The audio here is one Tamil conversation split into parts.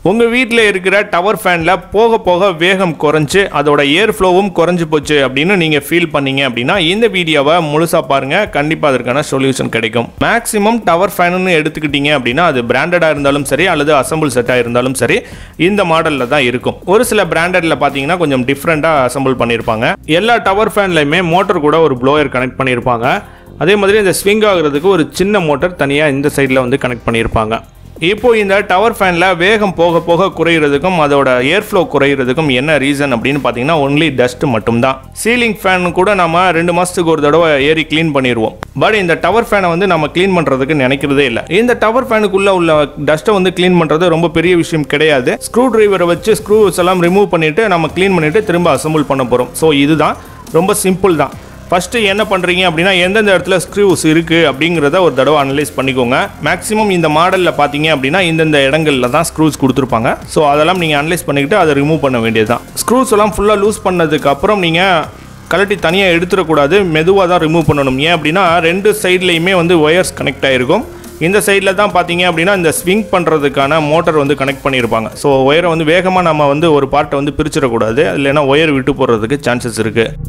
உங்கள் வீட்டில் இருக்கிற டவர் ஃபேனில் போக போக வேகம் குறைஞ்சு அதோட ஏர் ஃப்ளோவும் குறைஞ்சு போச்சு அப்படின்னு நீங்கள் ஃபீல் பண்ணீங்க அப்படின்னா இந்த வீடியோவை முழுசாக பாருங்கள் கண்டிப்பாக அதற்கான சொல்யூஷன் கிடைக்கும் மேக்ஸிமம் டவர் ஃபேனுன்னு எடுத்துக்கிட்டீங்க அப்படின்னா அது பிராண்டடாக இருந்தாலும் சரி அல்லது அசம்பிள் செட்டாக இருந்தாலும் சரி இந்த மாடலில் தான் இருக்கும் ஒரு சில பிராண்டடில் பார்த்தீங்கன்னா கொஞ்சம் டிஃப்ரெண்ட்டாக அசம்பிள் பண்ணியிருப்பாங்க எல்லா டவர் ஃபேன்லையுமே மோட்டர் கூட ஒரு ப்ளோயர் கனெக்ட் பண்ணியிருப்பாங்க அதே மாதிரி இந்த ஸ்விங் ஆகுறதுக்கு ஒரு சின்ன மோட்டர் தனியாக இந்த சைடில் வந்து கனெக்ட் பண்ணியிருப்பாங்க இப்போ இந்த டவர் ஃபேனில் வேகம் போக போக குறையிறதுக்கும் அதோட ஏர் ஃப்ளோ குறையிறதுக்கும் என்ன ரீசன் அப்படின்னு பார்த்தீங்கன்னா ஒன்லி டஸ்ட் மட்டும்தான் சீலிங் ஃபேன் கூட நம்ம ரெண்டு மாதத்துக்கு ஒரு தடவை ஏறி க்ளீன் பண்ணிடுவோம் பட் இந்த டவர் ஃபேனை வந்து நம்ம க்ளீன் பண்ணுறதுக்கு நினைக்கிறதே இல்லை இந்த டவர் ஃபேனுக்குள்ளே உள்ள டஸ்ட்டை வந்து க்ளீன் பண்ணுறது ரொம்ப பெரிய விஷயம் கிடையாது ஸ்க்ரூ டிரைவரை வச்சு ஸ்க்ரூஸ் எல்லாம் ரிமூவ் பண்ணிவிட்டு நம்ம க்ளீன் பண்ணிவிட்டு திரும்ப அசம்பிள் பண்ண போகிறோம் ஸோ இதுதான் ரொம்ப சிம்பிள் தான் ஃபஸ்ட்டு என்ன பண்ணுறீங்க அப்படின்னா எந்தெந்த இடத்துல ஸ்க்ரூஸ் இருக்குது அப்படிங்கிறத ஒரு தடவை அனலைஸ் பண்ணிக்கோங்க மேக்ஸிமம் இந்த மாடலில் பார்த்தீங்க அப்படின்னா இந்தந்த இடங்களில் தான் ஸ்க்ரூஸ் கொடுத்துருப்பாங்க ஸோ அதெல்லாம் நீங்கள் அனலைஸ் பண்ணிக்கிட்டு அதை ரிமூவ் பண்ண வேண்டியது தான் ஸ்க்ரூஸ் எல்லாம் ஃபுல்லாக லூஸ் பண்ணதுக்கு அப்புறம் நீங்கள் கழட்டி தனியாக எடுத்துடக்கூடாது மெதுவாக தான் ரிமூவ் பண்ணணும் ஏன் அப்படின்னா ரெண்டு சைட்லேயுமே வந்து ஒயர்ஸ் கனெக்ட் ஆகிருக்கும் இந்த சைடில் தான் பார்த்தீங்க அப்படின்னா இந்த ஸ்விங் பண்ணுறதுக்கான மோட்டர் வந்து கனெக்ட் பண்ணியிருப்பாங்க ஸோ ஒயரை வந்து வேகமாக நம்ம வந்து ஒரு பார்ட்டை வந்து பிரிச்சிடக்கூடாது இல்லைன்னா ஒயர் விட்டு போடுறதுக்கு சான்சஸ் இருக்குது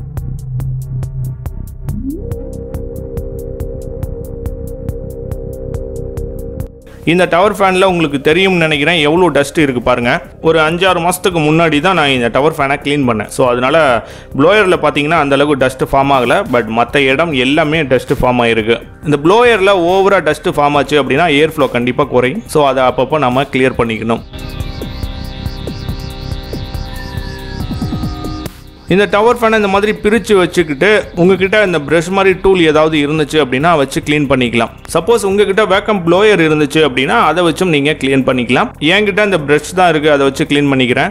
இந்த டவர் ஃபேனில் உங்களுக்கு தெரியும்னு நினைக்கிறேன் எவ்வளோ டஸ்ட் இருக்குது பாருங்கள் ஒரு அஞ்சாறு மாதத்துக்கு முன்னாடி தான் நான் இந்த டவர் ஃபேனை க்ளீன் பண்ணேன் ஸோ அதனால் ப்ளோயரில் பார்த்தீங்கன்னா அந்தளவுக்கு டஸ்ட்டு ஃபார்ம் ஆகலை பட் மற்ற இடம் எல்லாமே டஸ்ட்டு ஃபார்ம் ஆகிருக்கு இந்த ப்ளோயரில் ஓவராக டஸ்ட்டு ஃபார்ம் ஆச்சு அப்படின்னா ஏர் ஃப்ளோ கண்டிப்பாக குறையும் ஸோ அதை அப்பப்போ நம்ம கிளியர் பண்ணிக்கணும் இந்த டவர் ஃபேனை இந்த மாதிரி பிரித்து வச்சுக்கிட்டு உங்ககிட்ட இந்த ப்ரஷ் மாதிரி டூல் ஏதாவது இருந்துச்சு அப்படின்னா வச்சு க்ளீன் பண்ணிக்கலாம் சப்போஸ் உங்ககிட்ட வேக்கம் ப்ளோயர் இருந்துச்சு அப்படின்னா அதை வச்சும் நீங்கள் க்ளீன் பண்ணிக்கலாம் என்கிட்ட இந்த ப்ரஷ் தான் இருக்குது அதை வச்சு க்ளீன் பண்ணிக்கிறேன்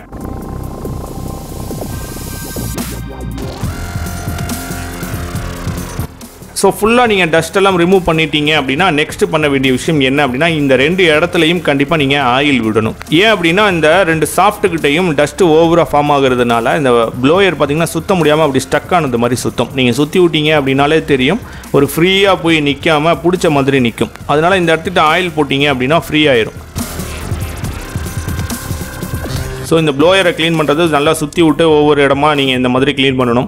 ஸோ ஃபுல்லாக நீங்கள் டஸ்ட் எல்லாம் ரிமூவ் பண்ணிட்டீங்க அப்படின்னா நெக்ஸ்ட் பண்ண வேண்டிய விஷயம் என்ன அப்படின்னா இந்த ரெண்டு இடத்துலையும் கண்டிப்பாக நீங்கள் ஆயில் விடணும் ஏன் அப்படின்னா இந்த ரெண்டு சாஃப்ட்டுக்கிட்டையும் டஸ்ட்டு ஓவராக ஃபார்ம் ஆகுறதுனால இந்த ப்ளோயர் பார்த்தீங்கன்னா சுத்த முடியாமல் அப்படி ஸ்டக் ஆனது மாதிரி சுத்தம் நீங்கள் சுற்றி விட்டீங்க அப்படின்னாலே தெரியும் ஒரு ஃப்ரீயாக போய் நிற்காமல் பிடிச்ச மாதிரி நிற்கும் அதனால் இந்த இடத்துக்கு ஆயில் போட்டிங்க அப்படின்னா ஃப்ரீ ஆயிரும் ஸோ இந்த ப்ளோயரை க்ளீன் பண்ணுறது நல்லா சுற்றி விட்டு ஒவ்வொரு இடமா நீங்கள் இந்த மாதிரி க்ளீன் பண்ணணும்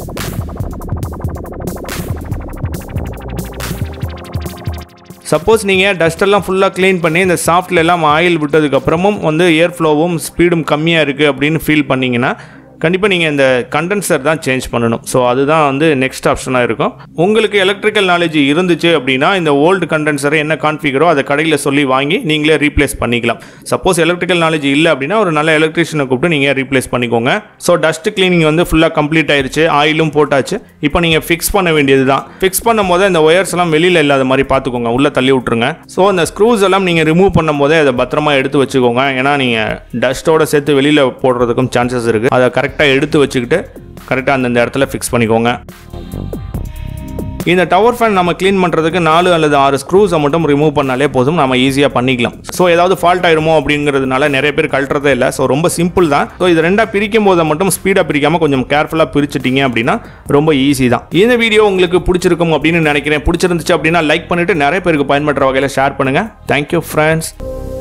சப்போஸ் நீங்கள் டஸ்டெல்லாம் ஃபுல்லாக க்ளீன் பண்ணி இந்த சாஃப்ட்ல எல்லாம் ஆயில் விட்டதுக்கப்புறமும் வந்து ஏர் ஃப்ளோவும் ஸ்பீடும் கம்மியாக இருக்குது அப்படின்னு ஃபீல் பண்ணிங்கன்னா கண்டிப்பாக நீங்கள் இந்த கண்டென்சர் தான் சேஞ்ச் பண்ணணும் ஸோ அதுதான் வந்து நெக்ஸ்ட் ஆப்ஷனாக இருக்கும் உங்களுக்கு எலக்ட்ரிக்கல் நாலேஜ் இருந்துச்சு அப்படின்னா இந்த ஓல்டு கண்டென்சரை என்ன கான்ஃபிகரோ அதை கடையில் சொல்லி வாங்கி நீங்களே ரீப்ளேஸ் பண்ணிக்கலாம் சப்போஸ் எலக்ட்ரிக்கல் நாலேஜ் இல்லை அப்படின்னா ஒரு நல்ல எலக்ட்ரிஷியனை கூப்பிட்டு நீங்கள் ரீப்ளேஸ் பண்ணிக்கோங்க ஸோ டஸ்ட் கிளீனிங் வந்து ஃபுல்லாக கம்ப்ளீட் ஆயிருச்சு ஆயிலும் போட்டாச்சு இப்போ நீங்கள் ஃபிக்ஸ் பண்ண வேண்டியது தான் ஃபிக்ஸ் பண்ணும் போது இந்த ஒயர்ஸ் எல்லாம் வெளியில் இல்லாத மாதிரி பார்த்துக்கோங்க உள்ளே தள்ளி விட்ருங்க ஸோ அந்த ஸ்க்ரூஸ் எல்லாம் நீங்கள் ரிமூவ் பண்ணும் போதே அதை பத்திரமா எடுத்து வச்சுக்கோங்க ஏன்னா நீங்கள் டஸ்ட்டோட சேர்த்து வெளியில் போடுறதுக்கும் சான்சஸ் இருக்குது அதை கரெக்டாக எடுத்து வச்சுக்கிட்டு கரெக்டாக அந்தந்த இடத்துல ஃபிக்ஸ் பண்ணிக்கோங்க இந்த டவர் ஃபேன் நம்ம க்ளீன் பண்ணுறதுக்கு நாலு அல்லது ஆறு ஸ்க்ரூஸை மட்டும் ரிமூவ் பண்ணாலே போதும் நம்ம ஈஸியாக பண்ணிக்கலாம் ஸோ ஏதாவது ஃபால்ட் ஆயிருமோ அப்படிங்கிறதுனால நிறைய பேர் கழட்டுறதே இல்லை ஸோ ரொம்ப சிம்பிள் தான் ஸோ இது ரெண்டாக பிரிக்கும் போது மட்டும் ஸ்பீடாக பிரிக்காமல் கொஞ்சம் கேர்ஃபுல்லாக பிரிச்சுட்டீங்க அப்படின்னா ரொம்ப ஈஸி தான் இந்த வீடியோ உங்களுக்கு பிடிச்சிருக்கும் அப்படின்னு நினைக்கிறேன் பிடிச்சிருந்துச்சு அப்படின்னா லைக் பண்ணிவிட்டு நிறைய பேருக்கு பயன்படுற வகையில் ஷேர் பண்ணுங்கள் தேங்க்யூ ஃப்ரெண்ட்ஸ்